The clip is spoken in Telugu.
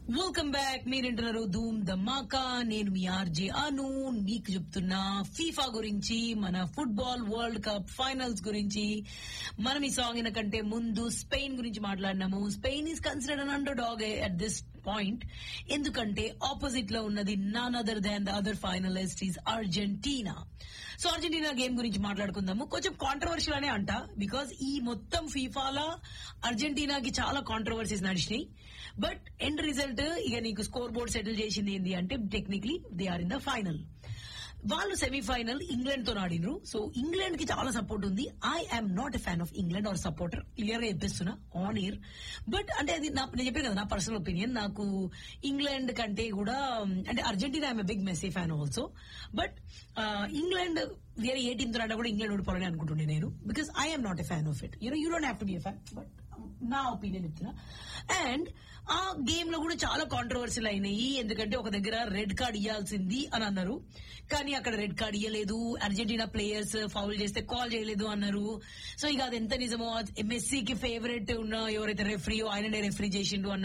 వెల్కమ్ బ్యాక్ మీరింటున్నారు ధూమ్ ధమాకా నేను మీ ఆర్జే అను మీకు చెప్తున్నా ఫీఫా గురించి మన ఫుట్బాల్ వరల్డ్ కప్ ఫైనల్స్ గురించి మనం ఈ సాంగ్ ఇన కంటే ముందు స్పెయిన్ గురించి మాట్లాడినాము Spain is considered an underdog at this point ఎందుకంటే ఆపోజిట్ లో ఉన్నది none other than the other finalist is Argentina so Argentina game గురించి మాట్లాడుకుందాము కొంచెం కాంట్రవర్షియల్ అనే అంట బికాస్ ఈ మొత్తం ఫీఫాలా అర్జెంటీనాకి చాలా కాంట్రవర్సీస్ నడిచినాయి బట్ ఎండ్ రిజల్ట్ ఇక నీకు స్కోర్ బోర్డ్ సెటిల్ చేసింది ఏంటి అంటే technically they are in the final వాళ్ళు సెమీఫైనల్ ఇంగ్లాండ్ తో ఆడినరు సో ఇంగ్లాండ్ కి చాలా సపోర్ట్ ఉంది I am not a fan of England or supporter clear గా చెప్పేస్తున్నా ఆన్ ఇయర్ బట్ అంటే అది నా నేను చెప్పాను కదా నా పర్సనల్ ఒపీనియన్ నాకు ఇంగ్లాండ్ కంటే కూడా అంటే Argentina I'm big Messi fan also but England వేరే ఏ టీమ్ తో ఆడినా కూడా ఇంగ్లాండ్ ఓడిపోవాలని అనుకుంటుండే నేను because I'm not a fan of it you know you don't have to be a fan but నా ఒపీనియన్ ఇస్తున్నా అండ్ ఆ గేమ్ లో కూడా చాలా కాంట్రవర్సీలు అయినాయి ఎందుకంటే ఒక దగ్గర రెడ్ కార్డ్ ఇవ్వాల్సింది అని అన్నారు కానీ అక్కడ రెడ్ కార్డ్ ఇవ్వలేదు అర్జెంటీనా ప్లేయర్స్ ఫౌల్ చేస్తే కాల్ చేయలేదు అన్నారు సో ఇక అది ఎంత నిజమో మెస్సీకి ఫేవరెట్ ఉన్న ఎవరైతే రెఫరీ ఆయననే రెఫరీ చేసిండు అన్న